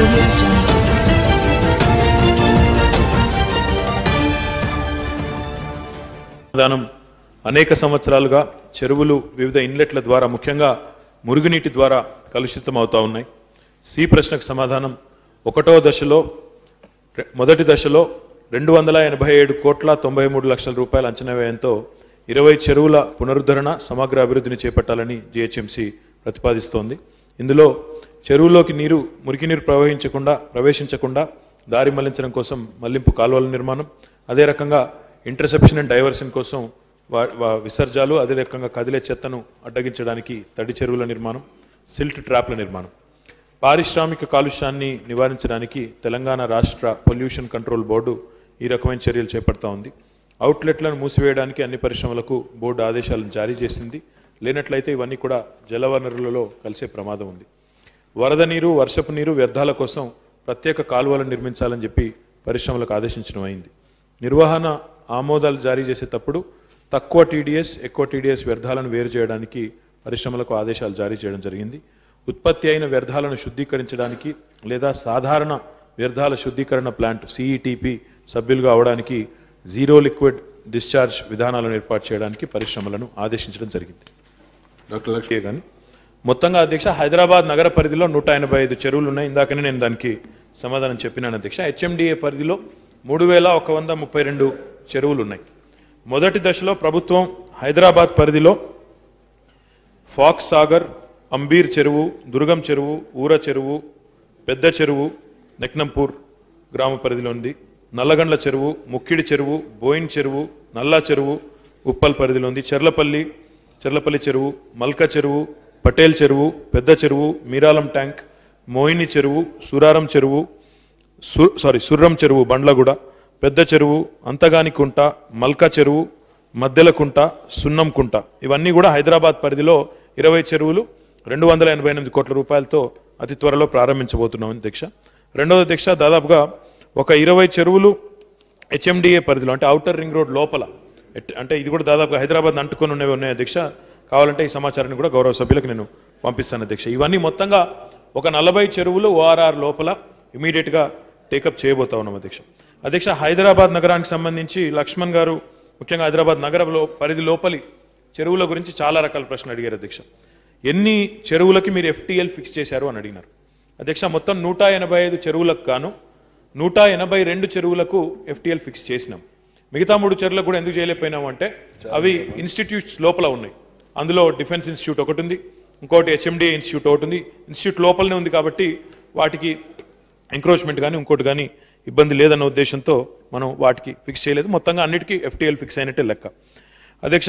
audio jungle. సమాధానం అనేక సంవత్సరాలుగా చెరువులు వివిధ ఇన్లెట్ల ద్వారా ముఖ్యంగా మురుగునీటి ద్వారా కలుషితం అవుతా ఉన్నాయి సి ప్రశ్నకు సమాధానం ఒకటో దశలో రె- మొదటి దశలో రెండు వందల ఎనభై ఏడు కోట్ల తొంభై మూడు లక్షల రూపాయల అంచనా వ్యయంతో ఇరవై చెరువుల పునరుద్ధరణ సమగ్ర అభివృద్ధిని చేపట్టాలని జిహెచ్ఎంసి ప్రతిపాదిస్తోంది ఇందులో చెరువులోకి నీరు మురికి నీరు ప్రవహించకుండా ప్రవేశించకుండా దారి మళ్లించడం కోసం మళ్లింపు కాలువల నిర్మాణం అదే రకంగా ఇంటర్సెప్షన్ అండ్ డైవర్షన్ కోసం వా- వా- విసర్జాలు అదే రకంగా కదిలే చెత్తను అడ్డగించడానికి తడి చెరువుల నిర్మాణం సిల్ట్ ట్రాప్ల నిర్మాణం పారిశ్రామిక కాలుష్యాన్ని నివారించడానికి తెలంగాణ రాష్ట్ర పొల్యూషన్ కంట్రోల్ బోర్డు ఈ రకమైన చర్యలు చేపడతా ఉంది అవుట్లెట్లను మూసివేయడానికి అన్ని పరిశ్రమలకు బోర్డు ఆదేశాలను జారీ చేసింది లేనట్లయితే ఇవన్నీ కూడా జలవనరులలో కలిసే ప్రమాదం ఉంది వరద నీరు వర్షపు నీరు వ్యర్థాల కోసం ప్రత్యేక కాలువలను నిర్మించాలని చెప్పి పరిశ్రమలకు ఆదేశించడం అయింది నిర్వహణ ఆమోదాలు జారీ చేసేటప్పుడు తక్కువ టీడీఎస్ ఎక్కువ టీడీఎస్ వ్యర్థాలను వేరు చేయడానికి పరిశ్రమలకు ఆదేశాలు జారీ చేయడం జరిగింది ఉత్పత్తి అయిన వ్యర్థాలను శుద్ధీకరించడానికి లేదా సాధారణ వ్యర్థాల శుద్ధీకరణ ప్లాంట్ సిఈటిపి సభ్యులుగా అవడానికి జీరో లిక్విడ్ డిశ్చార్జ్ విధానాలను ఏర్పాటు చేయడానికి పరిశ్రమలను ఆదేశించడం జరిగింది డాక్టర్ లక్ష్మి ఓకే కానీ మొత్తంగా అధ్యక్ష హైదరాబాద్ నగర పరిధిలో నూట ఎనభై ఐదు చెరువులు ఉన్నాయి ఇందాకనే నేను దానికి సమాధానం చెప్పినాను అధ్యక్ష హెచ్ఎండిఏ పరిధిలో మూడు వేల ఒక వంద ముప్పై రెండు చెరువులు ఉన్నాయి మొదటి దశలో ప్రభుత్వం హైదరాబాద్ పరిధిలో ఫాక్స్ సాగర్ అంబీర్ చెరువు దుర్గం చెరువు ఊర చెరువు పెద్ద చెరువు నెక్నంపూర్ గ్రామ పరిధిలో ఉంది నల్లగండ్ల చెరువు ముక్కిడి చెరువు బోయిన్ చెరువు నల్లా చెరువు ఉప్పల్ పరిధిలో ఉంది చెర్లపల్లి చెర్లపల్లి చెరువు మల్క చెరువు పటేల్ చెరువు పెద్ద చెరువు మీరాలం ట్యాంక్ మోయిని చెరువు సురారం చెరువు సు సారీ సుర్రం చెరువు బండ్లగూడ పెద్ద చెరువు అంతగాని కుంట మల్కా చెరువు మద్దెల కుంట సున్నం కుంట ఇవన్నీ కూడా హైదరాబాద్ పరిధిలో ఇరవై చెరువులు రెండు వందల ఎనభై ఎనిమిది కోట్ల రూపాయలతో అతి త్వరలో ప్రారంభించబోతున్నాం అధ్యక్ష రెండవ అధ్యక్ష దాదాపుగా ఒక ఇరవై చెరువులు హెచ్ఎండిఏ పరిధిలో అంటే ఔటర్ రింగ్ రోడ్ లోపల ఎట్- అంటే ఇది కూడా దాదాపుగా హైదరాబాద్ అంటుకొని ఉన్నవి ఉన్నాయి అధ్యక్ష కావాలంటే ఈ సమాచారాన్ని కూడా గౌరవ సభ్యులకు నేను పంపిస్తాను అధ్యక్ష ఇవన్నీ మొత్తంగా ఒక నలభై చెరువులు ఓఆర్ఆర్ లోపల ఇమీడియట్గా టేకప్ చేయబోతా ఉన్నాం అధ్యక్ష అధ్యక్ష హైదరాబాద్ నగరానికి సంబంధించి లక్ష్మణ్ గారు ముఖ్యంగా హైదరాబాద్ నగరంలో పరిధి లోపలి చెరువుల గురించి చాలా రకాల ప్రశ్నలు అడిగారు అధ్యక్ష ఎన్ని చెరువులకి మీరు ఎఫ్టీఎల్ ఫిక్స్ చేశారు అని అడిగినారు అధ్యక్ష మొత్తం నూట ఎనభై ఐదు చెరువులకు గాను నూట ఎనభై రెండు చెరువులకు ఎఫ్టీఎల్ ఫిక్స్ చేసినాం మిగతా మూడు చెరువులకు కూడా ఎందుకు చేయలేకపోయినాం అంటే అవి ఇన్స్టిట్యూట్స్ లోపల ఉన్నాయి అందులో డిఫెన్స్ ఇన్స్టిట్యూట్ ఒకటి ఉంది ఇంకోటి హెచ్ఎండిఏ ఇన్స్టిట్యూట్ ఒకటి ఉంది ఇన్స్టిట్యూట్ లోపలనే ఉంది కాబట్టి వాటికి ఎంక్రోచ్మెంట్ కానీ ఇంకోటి కానీ ఇబ్బంది లేదన్న ఉద్దేశంతో మనం వాటికి ఫిక్స్ చేయలేదు మొత్తంగా అన్నిటికీ ఎఫ్టీఎల్ ఫిక్స్ అయినట్టే లెక్క అధ్యక్ష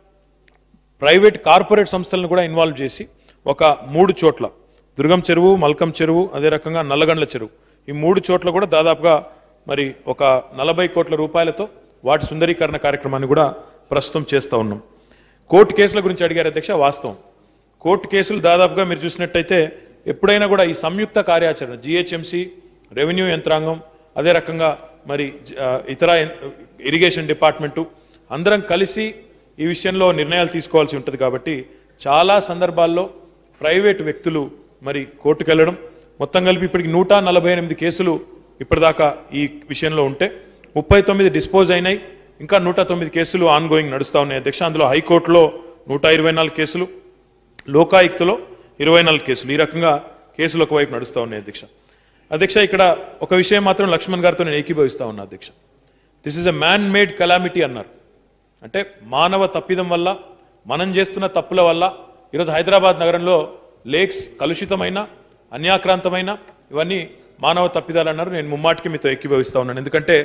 ప్రైవేట్ కార్పొరేట్ సంస్థలను కూడా ఇన్వాల్వ్ చేసి ఒక మూడు చోట్ల దుర్గం చెరువు మల్కం చెరువు అదే రకంగా నల్లగండ్ల చెరువు ఈ మూడు చోట్ల కూడా దాదాపుగా మరి ఒక నలభై కోట్ల రూపాయలతో వాటి సుందరీకరణ కార్యక్రమాన్ని కూడా ప్రస్తుతం చేస్తూ ఉన్నాం కోర్టు కేసుల గురించి అడిగారు అధ్యక్ష వాస్తవం కోర్టు కేసులు దాదాపుగా మీరు చూసినట్టయితే ఎప్పుడైనా కూడా ఈ సంయుక్త కార్యాచరణ జిహెచ్ఎంసి రెవెన్యూ యంత్రాంగం అదే రకంగా మరి ఆ, ఇతర ఎన్- ఇరిగేషన్ డిపార్ట్మెంటు అందరం కలిసి ఈ విషయంలో నిర్ణయాలు తీసుకోవాల్సి ఉంటుంది కాబట్టి చాలా సందర్భాల్లో ప్రైవేటు వ్యక్తులు మరి కోర్టుకు వెళ్ళడం మొత్తం కలిపి ఇప్పటికి నూట నలభై ఎనిమిది కేసులు ఇప్పటిదాకా ఈ విషయంలో ఉంటే ముప్పై తొమ్మిది డిస్పోజ్ అయినాయి ఇంకా నూట తొమ్మిది కేసులు ఆన్ గోయింగ్ నడుస్తూ ఉన్నాయి అధ్యక్ష అందులో హైకోర్టులో నూట ఇరవై నాలుగు కేసులు లోకాయుక్తలో ఇరవై నాలుగు కేసులు ఈ రకంగా కేసులు ఒకవైపు నడుస్తూ ఉన్నాయి అధ్యక్ష అధ్యక్ష ఇక్కడ ఒక విషయం మాత్రం లక్ష్మణ్ గారితో నేను ఏకీభవిస్తా ఉన్నా అధ్యక్ష this is a man made calamity అన్నారు అంటే మానవ తప్పిదం వల్ల మనం చేస్తున్న తప్పుల వల్ల ఈరోజు హైదరాబాద్ నగరంలో లేక్స్ కలుషితమైన అన్యాక్రాంతమైన ఇవన్నీ మానవ తప్పిదాలు అన్నారు నేను ముమ్మాటికి మీతో ఏకీభవిస్తా ఉన్నాను ఎందుకంటే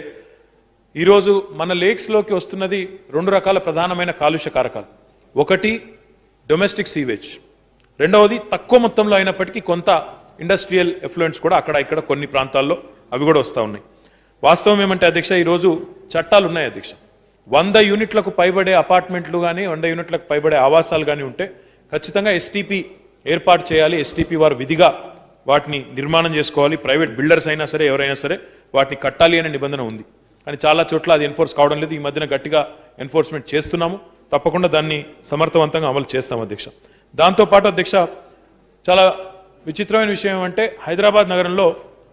ఈరోజు మన లేక్స్లోకి వస్తున్నది రెండు రకాల ప్రధానమైన కాలుష్య కారకాలు ఒకటి డొమెస్టిక్ సీవేజ్ రెండవది తక్కువ మొత్తంలో అయినప్పటికీ కొంత ఇండస్ట్రియల్ ఎఫ్లుయెంట్స్ కూడా అక్కడ ఇక్కడ కొన్ని ప్రాంతాల్లో అవి కూడా వస్తూ ఉన్నాయి వాస్తవం ఏమంటే అధ్యక్ష ఈరోజు చట్టాలు ఉన్నాయి అధ్యక్ష వంద యూనిట్లకు పైబడే అపార్ట్మెంట్లు కానీ వంద యూనిట్లకు పైబడే ఆవాసాలు కానీ ఉంటే ఖచ్చితంగా ఎస్టీపీ ఏర్పాటు చేయాలి ఎస్టీపీ వారు విధిగా వాటిని నిర్మాణం చేసుకోవాలి ప్రైవేట్ బిల్డర్స్ అయినా సరే ఎవరైనా సరే వాటిని కట్టాలి అనే నిబంధన ఉంది కానీ చాలా చోట్ల అది ఎన్ఫోర్స్ కావడం లేదు ఈ మధ్యన గట్టిగా ఎన్ఫోర్స్మెంట్ చేస్తున్నాము తప్పకుండా దాన్ని సమర్థవంతంగా అమలు చేస్తాం అధ్యక్ష దాంతోపాటు అధ్యక్ష చాలా విచిత్రమైన విషయం ఏమంటే హైదరాబాద్ నగరంలో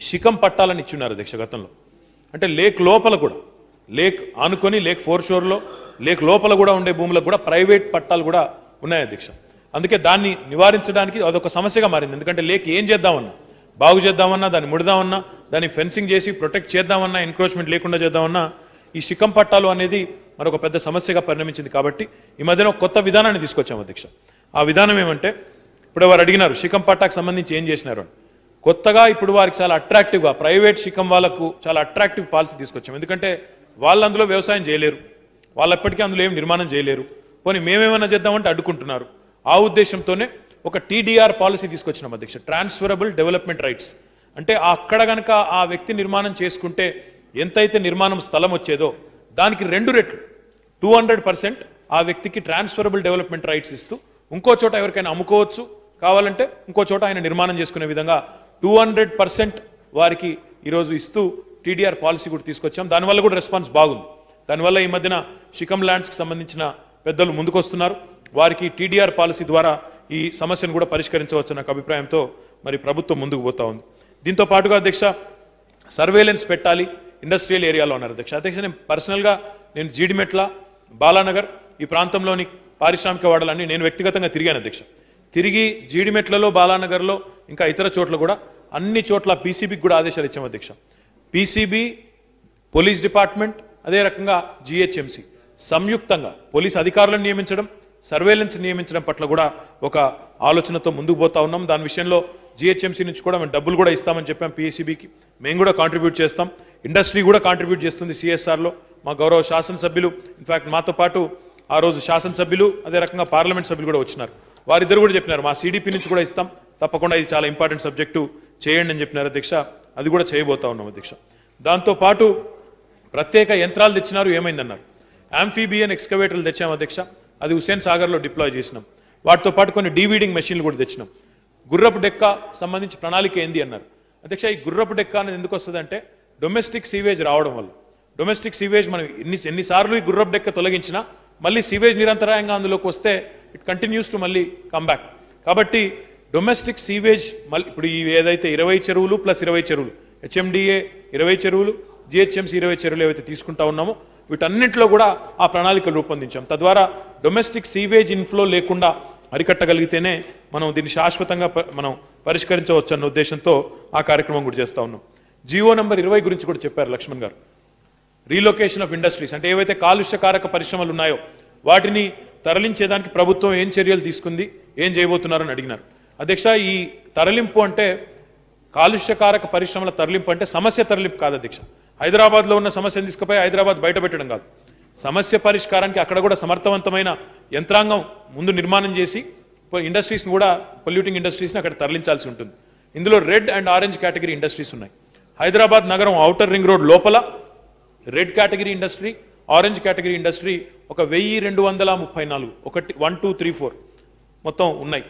శిఖం పట్టాలని ఇచ్చున్నారు అధ్యక్ష గతంలో అంటే లేక్ లోపల కూడా లేక్ ఆనుకొని లేక్ ఫోర్ షోర్లో లేక్ లోపల కూడా ఉండే భూములకు కూడా ప్రైవేట్ పట్టాలు కూడా ఉన్నాయి అధ్యక్ష అందుకే దాన్ని నివారించడానికి అదొక సమస్యగా మారింది ఎందుకంటే లేక్ ఏం చేద్దామన్నా బాగు చేద్దామన్నా దాన్ని ముడదామన్నా దాన్ని ఫెన్సింగ్ చేసి ప్రొటెక్ట్ చేద్దామన్నా ఎన్క్రోచ్మెంట్ లేకుండా చేద్దామన్నా ఈ శిఖం పట్టాలు అనేది మరొక పెద్ద సమస్యగా పరిణమించింది కాబట్టి ఈ మధ్యన ఒక కొత్త విధానాన్ని తీసుకొచ్చాం అధ్యక్ష ఆ విధానం ఏమంటే ఇప్పుడు వారు అడిగినారు శిఖం పట్టాకు సంబంధించి ఏం చేసినారు అని కొత్తగా ఇప్పుడు వారికి చాలా అట్రాక్టివ్గా ప్రైవేట్ శిఖం వాళ్ళకు చాలా అట్రాక్టివ్ పాలసీ తీసుకొచ్చాం ఎందుకంటే వాళ్ళు అందులో వ్యవసాయం చేయలేరు వాళ్ళు ఎప్పటికీ అందులో ఏం నిర్మాణం చేయలేరు పోనీ మేమేమైనా చేద్దామంటే అడ్డుకుంటున్నారు ఆ ఉద్దేశంతోనే ఒక టీడీఆర్ పాలసీ తీసుకొచ్చినాం అధ్యక్ష ట్రాన్స్ఫరబుల్ డెవలప్మెంట్ రైట్స్ అంటే అక్కడ గనక ఆ వ్యక్తి నిర్మాణం చేసుకుంటే ఎంతైతే నిర్మాణం స్థలం వచ్చేదో దానికి రెండు రెట్లు టూ హండ్రెడ్ పర్సెంట్ ఆ వ్యక్తికి ట్రాన్స్ఫరబుల్ డెవలప్మెంట్ రైట్స్ ఇస్తూ ఇంకో చోట ఎవరికైనా అమ్ముకోవచ్చు కావాలంటే ఇంకో చోట ఆయన నిర్మాణం చేసుకునే విధంగా టూ హండ్రెడ్ పర్సెంట్ వారికి ఈరోజు ఇస్తూ టీడీఆర్ పాలసీ కూడా తీసుకొచ్చాం దానివల్ల కూడా రెస్పాన్స్ బాగుంది దానివల్ల ఈ మధ్యన షికం ల్యాండ్స్కి సంబంధించిన పెద్దలు ముందుకొస్తున్నారు వారికి టీడీఆర్ పాలసీ ద్వారా ఈ సమస్యను కూడా పరిష్కరించవచ్చు నాకు అభిప్రాయంతో మరి ప్రభుత్వం ముందుకు పోతా ఉంది దీంతో పాటుగా అధ్యక్ష సర్వేలెన్స్ పెట్టాలి ఇండస్ట్రియల్ ఏరియాలో ఉన్నారు అధ్యక్ష అధ్యక్ష నేను పర్సనల్గా నేను జీడిమెట్ల బాలానగర్ ఈ ప్రాంతంలోని పారిశ్రామిక వాడలన్నీ నేను వ్యక్తిగతంగా తిరిగాను అధ్యక్ష తిరిగి జీడిమెట్లలో బాలానగర్లో ఇంకా ఇతర చోట్ల కూడా అన్ని చోట్ల పీసీబీకి కూడా ఆదేశాలు ఇచ్చాం అధ్యక్ష పీసీబీ పోలీస్ డిపార్ట్మెంట్ అదే రకంగా జిహెచ్ఎంసి సంయుక్తంగా పోలీస్ అధికారులను నియమించడం సర్వేలెన్స్ నియమించడం పట్ల కూడా ఒక ఆలోచనతో ముందుకు పోతా ఉన్నాం దాని విషయంలో జిహెచ్ఎంసీ నుంచి కూడా మేము డబ్బులు కూడా ఇస్తామని చెప్పాం పిఎస్సిబికి మేము కూడా కాంట్రిబ్యూట్ చేస్తాం ఇండస్ట్రీ కూడా కాంట్రిబ్యూట్ చేస్తుంది సిఎస్ఆర్లో మా గౌరవ శాసనసభ్యులు ఇన్ఫాక్ట్ మాతో పాటు ఆ రోజు శాసనసభ్యులు అదే రకంగా పార్లమెంట్ సభ్యులు కూడా వచ్చినారు వారిద్దరు కూడా చెప్పినారు మా సిడిపి నుంచి కూడా ఇస్తాం తప్పకుండా ఇది చాలా ఇంపార్టెంట్ సబ్జెక్టు చేయండి అని చెప్పినారు అధ్యక్ష అది కూడా చేయబోతా ఉన్నాం అధ్యక్ష దాంతోపాటు ప్రత్యేక యంత్రాలు తెచ్చినారు ఏమైందన్నారు యాంఫీబియన్ ఎక్స్కవేటర్లు తెచ్చాం అధ్యక్ష అది హుసేన్ సాగర్లో డిప్లాయ్ చేసినాం వాటితో పాటు కొన్ని డీవీడింగ్ మెషిన్లు కూడా తెచ్చినాం గుర్రపు డెక్క సంబంధించి ప్రణాళిక ఏంది అన్నారు అధ్యక్ష ఈ గుర్రపు డెక్క అనేది ఎందుకు వస్తుందంటే డొమెస్టిక్ సీవేజ్ రావడం వల్ల డొమెస్టిక్ సీవేజ్ మనం ఎన్ని ఎన్నిసార్లు ఈ గుర్రపు డెక్క తొలగించినా మళ్ళీ సీవేజ్ నిరంతరాయంగా అందులోకి వస్తే ఇట్ కంటిన్యూస్ టు మళ్ళీ కమ్బ్యాక్ కాబట్టి డొమెస్టిక్ సీవేజ్ మళ్ళీ ఇప్పుడు ఈ ఏదైతే ఇరవై చెరువులు ప్లస్ ఇరవై చెరువులు హెచ్ఎండిఏ ఇరవై చెరువులు జిహెచ్ఎంసీ ఇరవై చెరువులు ఏవైతే తీసుకుంటా ఉన్నామో వీటన్నింటిలో కూడా ఆ ప్రణాళికలు రూపొందించాం తద్వారా డొమెస్టిక్ సీవేజ్ ఇన్ఫ్లో లేకుండా అరికట్టగలిగితేనే మనం దీన్ని శాశ్వతంగా ప- మనం పరిష్కరించవచ్చు అన్న ఉద్దేశంతో ఆ కార్యక్రమం కూడా చేస్తా ఉన్నాం జియో నంబర్ ఇరవై గురించి కూడా చెప్పారు లక్ష్మణ్ గారు రీలొకేషన్ ఆఫ్ ఇండస్ట్రీస్ అంటే ఏవైతే కాలుష్యకారక పరిశ్రమలు ఉన్నాయో వాటిని తరలించేదానికి ప్రభుత్వం ఏం చర్యలు తీసుకుంది ఏం చేయబోతున్నారని అడిగినారు అధ్యక్ష ఈ తరలింపు అంటే కాలుష్యకారక పరిశ్రమల తరలింపు అంటే సమస్య తరలింపు కాదు అధ్యక్ష హైదరాబాద్లో ఉన్న సమస్యను తీసుకుపోయి హైదరాబాద్ బయట పెట్టడం కాదు సమస్య పరిష్కారానికి అక్కడ కూడా సమర్థవంతమైన యంత్రాంగం ముందు నిర్మాణం చేసి ఇండస్ట్రీస్ని కూడా పొల్యూటింగ్ ఇండస్ట్రీస్ని అక్కడ తరలించాల్సి ఉంటుంది ఇందులో red and orange category industries ఉన్నాయి హైదరాబాద్ నగరం ఔటర్ రింగ్ రోడ్ లోపల red category industry orange category industry ఒక వెయ్యి రెండు వందల ముప్పై నాలుగు ఒకటి వన్ టూ త్రీ ఫోర్ మొత్తం ఉన్నాయి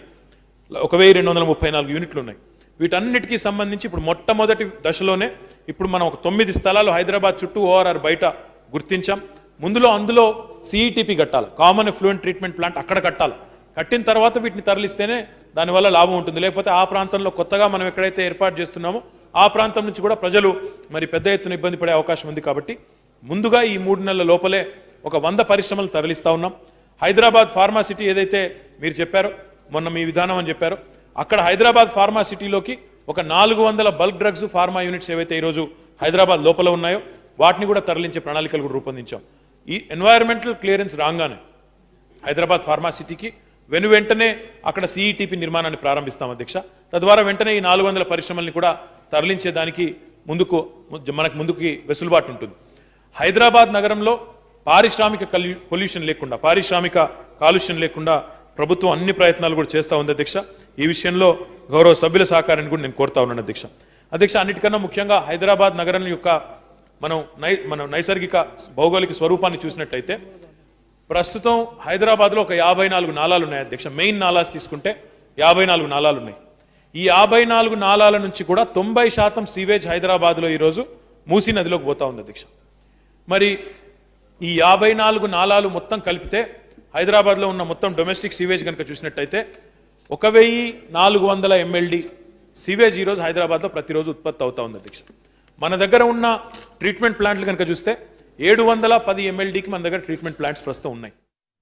ఒక వెయ్యి రెండు వందల ముప్పై నాలుగు యూనిట్లు ఉన్నాయి వీటన్నిటికీ సంబంధించి ఇప్పుడు మొట్టమొదటి దశలోనే ఇప్పుడు మనం ఒక తొమ్మిది స్థలాలు హైదరాబాద్ చుట్టూ ఓఆర్ఆర్ బయట గుర్తించాం ముందులో అందులో సిఈటిపి కట్టాలి కామన్ ఎఫ్లూయెంట్ ట్రీట్మెంట్ ప్లాంట్ అక్కడ కట్టాలి కట్టిన తర్వాత వీటిని తరలిస్తేనే దానివల్ల లాభం ఉంటుంది లేకపోతే ఆ ప్రాంతంలో కొత్తగా మనం ఎక్కడైతే ఏర్పాటు చేస్తున్నామో ఆ ప్రాంతం నుంచి కూడా ప్రజలు మరి పెద్ద ఎత్తున ఇబ్బంది పడే అవకాశం ఉంది కాబట్టి ముందుగా ఈ మూడు నెలల లోపలే ఒక వంద పరిశ్రమలు తరలిస్తా ఉన్నాం హైదరాబాద్ ఫార్మా సిటీ ఏదైతే మీరు చెప్పారో మొన్న మీ విధానం అని చెప్పారో అక్కడ హైదరాబాద్ ఫార్మా సిటీలోకి ఒక నాలుగు వందల బల్క్ డ్రగ్స్ ఫార్మా యూనిట్స్ ఏవైతే ఈరోజు హైదరాబాద్ లోపల ఉన్నాయో వాటిని కూడా తరలించే ప్రణాళికలు కూడా రూపొందించాం ఈ ఎన్వైరన్మెంటల్ క్లియరెన్స్ రాగానే హైదరాబాద్ ఫార్మా సిటీకి వెను వెంటనే అక్కడ సిఈటిపి నిర్మాణాన్ని ప్రారంభిస్తాం అధ్యక్ష తద్వారా వెంటనే ఈ నాలుగు వందల పరిశ్రమల్ని కూడా తరలించేదానికి ముందుకు మనకు ముందుకి వెసులుబాటు ఉంటుంది హైదరాబాద్ నగరంలో పారిశ్రామిక కల్యు పొల్యూషన్ లేకుండా పారిశ్రామిక కాలుష్యం లేకుండా ప్రభుత్వం అన్ని ప్రయత్నాలు కూడా చేస్తూ ఉంది అధ్యక్ష ఈ విషయంలో గౌరవ సభ్యుల సహకారాన్ని కూడా నేను కోరుతా ఉన్నాను అధ్యక్ష అధ్యక్ష అన్నిటికన్నా ముఖ్యంగా హైదరాబాద్ నగరం యొక్క మనం నై మన నైసర్గిక భౌగోళిక స్వరూపాన్ని చూసినట్టయితే ప్రస్తుతం హైదరాబాద్లో ఒక యాభై నాలుగు నాలాలు ఉన్నాయి అధ్యక్ష మెయిన్ నాలాస్ తీసుకుంటే యాభై నాలుగు నాలాలు ఉన్నాయి ఈ యాభై నాలుగు నాలాల నుంచి కూడా తొంభై శాతం సీవేజ్ హైదరాబాద్లో ఈరోజు మూసీ నదిలోకి పోతా ఉంది అధ్యక్ష మరి ఈ యాభై నాలుగు నాలాలు మొత్తం కలిపితే హైదరాబాద్లో ఉన్న మొత్తం డొమెస్టిక్ సీవేజ్ కనుక చూసినట్టయితే ఒక వెయ్యి నాలుగు వందల ఎంఎల్డి సీవేజ్ ఈరోజు హైదరాబాద్లో ప్రతిరోజు ఉత్పత్తి అవుతా ఉంది అధ్యక్ష మన దగ్గర ఉన్న ట్రీట్మెంట్ ప్లాంట్లు కనుక చూస్తే ఏడు వందల పది ఎంఎల్డీకి మన దగ్గర ట్రీట్మెంట్ ప్లాంట్స్ ప్రస్తుతం ఉన్నాయి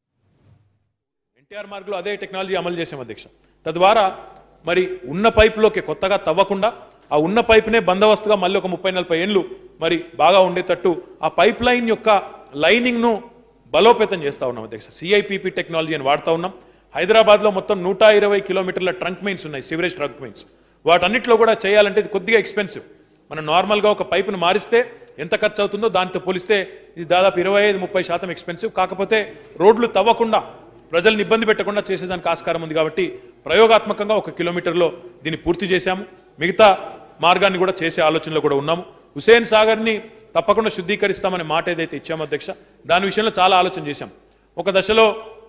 ఎన్టీఆర్ మార్గ్లో అదే టెక్నాలజీ అమలు చేసాం అధ్యక్ష తద్వారా మరి ఉన్న పైపులోకి కొత్తగా తవ్వకుండా ఆ ఉన్న పైపునే బందోబస్తుగా మళ్ళీ ఒక ముప్పై నలభై ఏళ్ళు మరి బాగా ఉండేటట్టు ఆ పైప్ లైన్ యొక్క లైనింగ్ను బలోపేతం చేస్తా ఉన్నాం అధ్యక్ష సిఐపిపి టెక్నాలజీ అని వాడుతూ ఉన్నాం హైదరాబాద్లో మొత్తం నూట ఇరవై కిలోమీటర్ల ట్రంక్ మెయిన్స్ ఉన్నాయి సివరేజ్ ట్రంక్ మెయిన్స్ వాటన్నిటిలో కూడా చేయాలంటే ఇది కొద్దిగా ఎక్స్పెన్సివ్ మనం నార్మల్గా ఒక పైపును మారిస్తే ఎంత ఖర్చు అవుతుందో దాంతో పోలిస్తే ఇది దాదాపు ఇరవై ఐదు ముప్పై శాతం ఎక్స్పెన్సివ్ కాకపోతే రోడ్లు తవ్వకుండా ప్రజల్ని ఇబ్బంది పెట్టకుండా చేసేదానికి ఆస్కారం ఉంది కాబట్టి ప్రయోగాత్మకంగా ఒక కిలోమీటర్లో దీన్ని పూర్తి చేశాము మిగతా మార్గాన్ని కూడా చేసే ఆలోచనలో కూడా ఉన్నాము హుసేన్ సాగర్ని తప్పకుండా శుద్ధీకరిస్తామనే మాట ఏదైతే ఇచ్చామో అధ్యక్ష దాని విషయంలో చాలా ఆలోచన చేశాం ఒక దశలో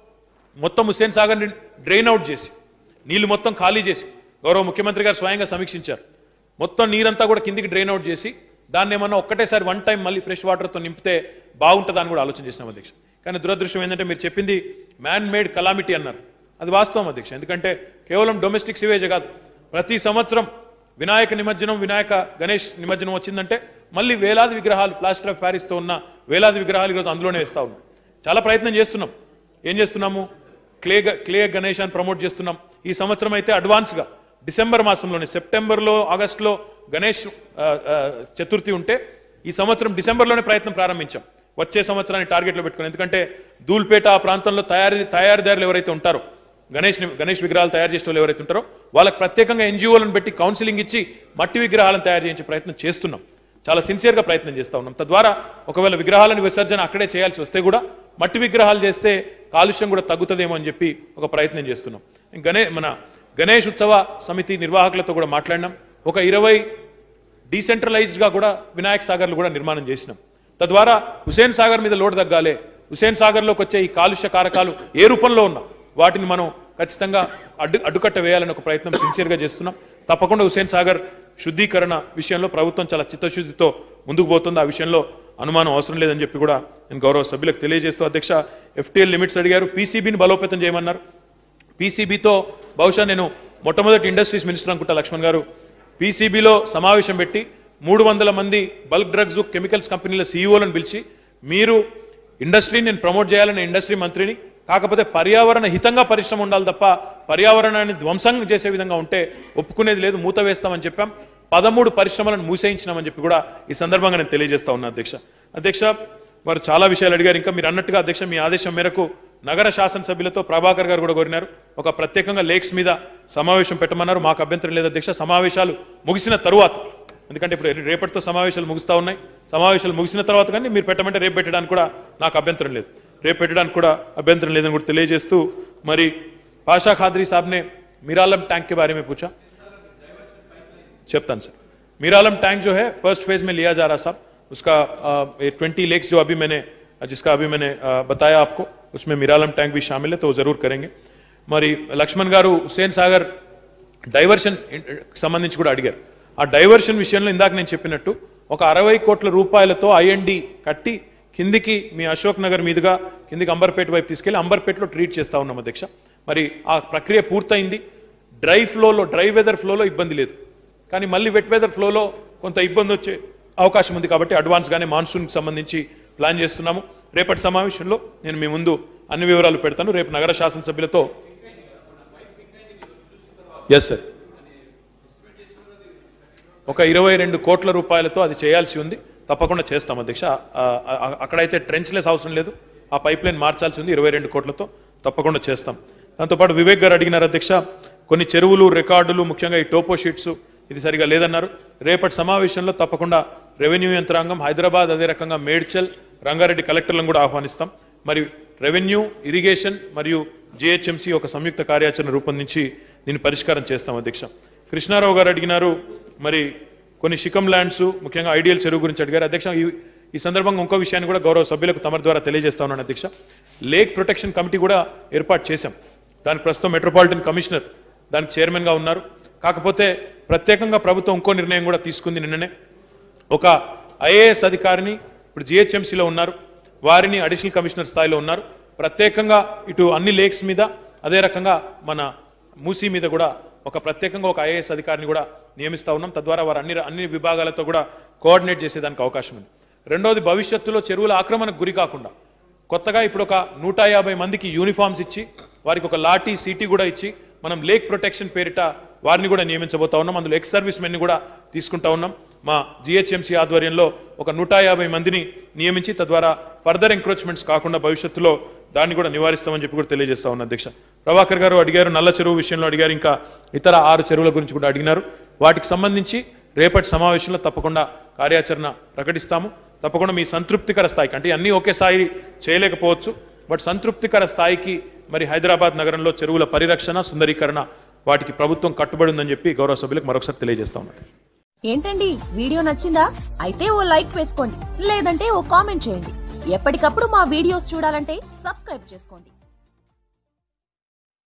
మొత్తం హుస్సేన్ సాగర్ని డ్రైన్ అవుట్ చేసి నీళ్లు మొత్తం ఖాళీ చేసి గౌరవ ముఖ్యమంత్రి గారు స్వయంగా సమీక్షించారు మొత్తం నీరంతా కూడా కిందికి డ్రైన్ అవుట్ చేసి దాన్ని ఏమన్నా ఒక్కటేసారి వన్ టైం మళ్ళీ ఫ్రెష్ వాటర్తో నింపితే బాగుంటుందని కూడా ఆలోచన చేసినాం అధ్యక్ష కానీ దురదృష్టం ఏంటంటే మీరు చెప్పింది మ్యాన్ మేడ్ కలామిటీ అన్నారు అది వాస్తవం అధ్యక్ష ఎందుకంటే కేవలం డొమెస్టిక్ సివేజ్ కాదు ప్రతి సంవత్సరం వినాయక నిమజ్జనం వినాయక గణేష్ నిమజ్జనం వచ్చిందంటే మళ్ళీ వేలాది విగ్రహాలు ప్లాస్టర్ ఆఫ్ ప్యారిస్తో ఉన్న వేలాది విగ్రహాలు ఈరోజు అందులోనే వేస్తా ఉన్నాం చాలా ప్రయత్నం చేస్తున్నాం ఏం చేస్తున్నాము క్లే గ- క్లే గణేష్ అని ప్రమోట్ చేస్తున్నాం ఈ సంవత్సరం అయితే అడ్వాన్స్గా డిసెంబర్ మాసంలోనే సెప్టెంబర్లో ఆగస్టులో గణేష్ ఆ, ఆ, చతుర్థి ఉంటే ఈ సంవత్సరం డిసెంబర్లోనే ప్రయత్నం ప్రారంభించాం వచ్చే సంవత్సరాన్ని టార్గెట్లో పెట్టుకుని ఎందుకంటే ధూల్పేట ఆ ప్రాంతంలో తయారీ తయారీదారులు ఎవరైతే ఉంటారో గణేష్ గణేష్ విగ్రహాలు తయారు చేసే వాళ్ళు ఎవరైతే ఉంటారో వాళ్ళకి ప్రత్యేకంగా ఎన్జిఓలను పెట్టి కౌన్సిలింగ్ ఇచ్చి మట్టి విగ్రహాలను తయారు చేయించే ప్రయత్నం చేస్తున్నాం చాలా సిన్సియర్గా ప్రయత్నం చేస్తా ఉన్నాం తద్వారా ఒకవేళ విగ్రహాలను విసర్జన అక్కడే చేయాల్సి వస్తే కూడా మట్టి విగ్రహాలు చేస్తే కాలుష్యం కూడా తగ్గుతుందేమో అని చెప్పి ఒక ప్రయత్నం చేస్తున్నాం గణే మన గణేష్ ఉత్సవ సమితి నిర్వాహకులతో కూడా మాట్లాడినాం ఒక ఇరవై డీసెంట్రలైజ్డ్గా కూడా వినాయక్ సాగర్లు కూడా నిర్మాణం చేసినాం తద్వారా హుసేన్ సాగర్ మీద లోటు తగ్గాలి హుసేన్ సాగర్లోకి వచ్చే ఈ కాలుష్య కారకాలు ఏ రూపంలో ఉన్నా వాటిని మనం ఖచ్చితంగా అడ్డు అడ్డుకట్ట వేయాలని ఒక ప్రయత్నం సిన్సియర్గా చేస్తున్నాం తప్పకుండా హుసేన్ సాగర్ శుద్ధీకరణ విషయంలో ప్రభుత్వం చాలా చిత్తశుద్ధితో ముందుకు పోతుంది ఆ విషయంలో అనుమానం అవసరం లేదని చెప్పి కూడా నేను గౌరవ సభ్యులకు తెలియజేస్తూ అధ్యక్ష ఎఫ్టీఎల్ లిమిట్స్ అడిగారు పీసీబీని బలోపేతం చేయమన్నారు పీసీబీతో బహుశా నేను మొట్టమొదటి ఇండస్ట్రీస్ మినిస్టర్ అనుకుంటా లక్ష్మణ్ గారు పీసీబీలో సమావేశం పెట్టి మూడు వందల మంది బల్క్ డ్రగ్స్ కెమికల్స్ కంపెనీల సీఈఓలను పిలిచి మీరు ఇండస్ట్రీని నేను ప్రమోట్ చేయాలని ఇండస్ట్రీ మంత్రిని కాకపోతే పర్యావరణ హితంగా పరిశ్రమ ఉండాలి తప్ప పర్యావరణాన్ని ధ్వంసం చేసే విధంగా ఉంటే ఒప్పుకునేది లేదు మూత వేస్తామని చెప్పాం పదమూడు పరిశ్రమలను మూసేయించినామని చెప్పి కూడా ఈ సందర్భంగా నేను తెలియజేస్తా ఉన్నా అధ్యక్ష అధ్యక్ష వారు చాలా విషయాలు అడిగారు ఇంకా మీరు అన్నట్టుగా అధ్యక్ష మీ ఆదేశం మేరకు నగర శాసనసభ్యులతో ప్రభాకర్ గారు కూడా కోరినారు ఒక ప్రత్యేకంగా లేక్స్ మీద సమావేశం పెట్టమన్నారు మాకు అభ్యంతరం లేదు అధ్యక్ష సమావేశాలు ముగిసిన తరువాత ఎందుకంటే ఇప్పుడు రేపటితో సమావేశాలు ముగుస్తా ఉన్నాయి సమావేశాలు ముగిసిన తర్వాత కానీ మీరు పెట్టమంటే రేపు పెట్టడానికి కూడా నాకు అభ్యంతరం లేదు రేపు పెట్టడానికి కూడా అభ్యంతరం లేదని కూడా తెలియజేస్తూ మరి పాషా ఖాద్రీ సాబ్నే మిరాలం ట్యాంక్ के बारे में पूछा చెప్తాను సార్ मीरालम टैंक जो है फर्स्ट फेज में लिया जा रहा साहब उसका ट्वेंटी लेक्स जो अभी मैंने जिसका अभी मैंने अ, बताया आपको उसमें मीरालम टैंक भी शामिल है तो वो जरूर करेंगे మరి లక్ష్మణ్ గారు హుస్సేన్ సాగర్ డైవర్షన్ సంబంధించి కూడా అడిగారు ఆ డైవర్షన్ విషయంలో ఇందాక నేను చెప్పినట్టు ఒక అరవై కోట్ల రూపాయలతో ఐఎన్డి కట్టి కిందికి మీ అశోక్ నగర్ మీదుగా కిందికి అంబర్పేట వైపు తీసుకెళ్లి అంబర్పేటలో ట్రీట్ చేస్తా ఉన్నాం అధ్యక్ష మరి ఆ ప్రక్రియ పూర్తయింది డ్రై ఫ్లోలో డ్రై వెదర్ ఫ్లోలో ఇబ్బంది లేదు కానీ మళ్ళీ వెట్ వెదర్ ఫ్లోలో కొంత ఇబ్బంది వచ్చే అవకాశం ఉంది కాబట్టి అడ్వాన్స్గానే మాన్సూన్కి సంబంధించి ప్లాన్ చేస్తున్నాము రేపటి సమావేశంలో నేను మీ ముందు అన్ని వివరాలు పెడతాను రేపు నగర శాసనసభ్యులతో ఎస్ సార్ ఒక ఇరవై రెండు కోట్ల రూపాయలతో అది చేయాల్సి ఉంది తప్పకుండా చేస్తాం అధ్యక్ష ఆ, ఆ, ఆ, అక్కడైతే ట్రెంచ్లెస్ అవసరం లేదు ఆ పైప్ లైన్ మార్చాల్సి ఉంది ఇరవై రెండు కోట్లతో తప్పకుండా చేస్తాం దాంతోపాటు వివేక్ గారు అడిగినారు అధ్యక్ష కొన్ని చెరువులు రికార్డులు ముఖ్యంగా ఈ టోపో షీట్స్ ఇది సరిగా లేదన్నారు రేపటి సమావేశంలో తప్పకుండా రెవెన్యూ యంత్రాంగం హైదరాబాద్ అదే రకంగా మేడ్చల్ రంగారెడ్డి కలెక్టర్లను కూడా ఆహ్వానిస్తాం మరి రెవెన్యూ ఇరిగేషన్ మరియు జిహెచ్ఎంసీ ఒక సంయుక్త కార్యాచరణ రూపొందించి దీన్ని పరిష్కారం చేస్తాం అధ్యక్ష కృష్ణారావు గారు అడిగినారు మరి కొన్ని షికమ్ ల్యాండ్స్ ముఖ్యంగా ఐడియల్ చెరువు గురించి అడిగారు అధ్యక్ష ఈ ఈ సందర్భంగా ఇంకో విషయాన్ని కూడా గౌరవ సభ్యులకు తమరి ద్వారా తెలియజేస్తా ఉన్నాను అధ్యక్ష లేక్ ప్రొటెక్షన్ కమిటీ కూడా ఏర్పాటు చేశాం దానికి ప్రస్తుతం మెట్రోపాలిటన్ కమిషనర్ దానికి చైర్మన్గా ఉన్నారు కాకపోతే ప్రత్యేకంగా ప్రభుత్వం ఇంకో నిర్ణయం కూడా తీసుకుంది నిన్ననే ఒక ఐఏఎస్ అధికారిని ఇప్పుడు జిహెచ్ఎంసీలో ఉన్నారు వారిని అడిషనల్ కమిషనర్ స్థాయిలో ఉన్నారు ప్రత్యేకంగా ఇటు అన్ని లేక్స్ మీద అదే రకంగా మన మూసీ మీద కూడా ఒక ప్రత్యేకంగా ఒక ఐఏఎస్ అధికారిని కూడా నియమిస్తా ఉన్నాం తద్వారా వారు అన్ని అన్ని విభాగాలతో కూడా కోఆర్డినేట్ చేసేదానికి అవకాశం ఉంది రెండవది భవిష్యత్తులో చెరువుల ఆక్రమణకు గురి కాకుండా కొత్తగా ఇప్పుడు ఒక నూట యాభై మందికి యూనిఫామ్స్ ఇచ్చి వారికి ఒక లాఠీ సీటీ కూడా ఇచ్చి మనం లేక్ ప్రొటెక్షన్ పేరిట వారిని కూడా నియమించబోతా ఉన్నాం అందులో ఎక్స్ సర్వీస్ మెన్ని కూడా తీసుకుంటా ఉన్నాం మా జిహెచ్ఎంసీ ఆధ్వర్యంలో ఒక నూట యాభై మందిని నియమించి తద్వారా ఫర్దర్ ఎంక్రోచ్మెంట్స్ కాకుండా భవిష్యత్తులో దాన్ని కూడా నివారిస్తామని చెప్పి కూడా తెలియజేస్తా ఉన్నా అధ్యక్ష ప్రభాకర్ గారు అడిగారు నల్ల చెరువు విషయంలో అడిగారు ఇంకా ఇతర ఆరు చెరువుల గురించి కూడా అడిగినారు వాటికి సంబంధించి రేపటి సమావేశంలో తప్పకుండా కార్యాచరణ ప్రకటిస్తాము తప్పకుండా మీ సంతృప్తికర స్థాయికి అంటే అన్నీ ఒకే స్థాయి చేయలేకపోవచ్చు బట్ సంతృప్తికర స్థాయికి మరి హైదరాబాద్ నగరంలో చెరువుల పరిరక్షణ సుందరీకరణ వాటికి ప్రభుత్వం కట్టుబడి ఉందని చెప్పి గౌరవ సభ్యులకు మరొకసారి తెలియజేస్తా ఉన్నాను ఏంటండి వీడియో నచ్చిందా అయితే ఓ లైక్ వేసుకోండి లేదంటే ఓ కామెంట్ చేయండి ఎప్పటికప్పుడు మా వీడియోస్ చూడాలంటే సబ్స్క్రైబ్ చేసుకోండి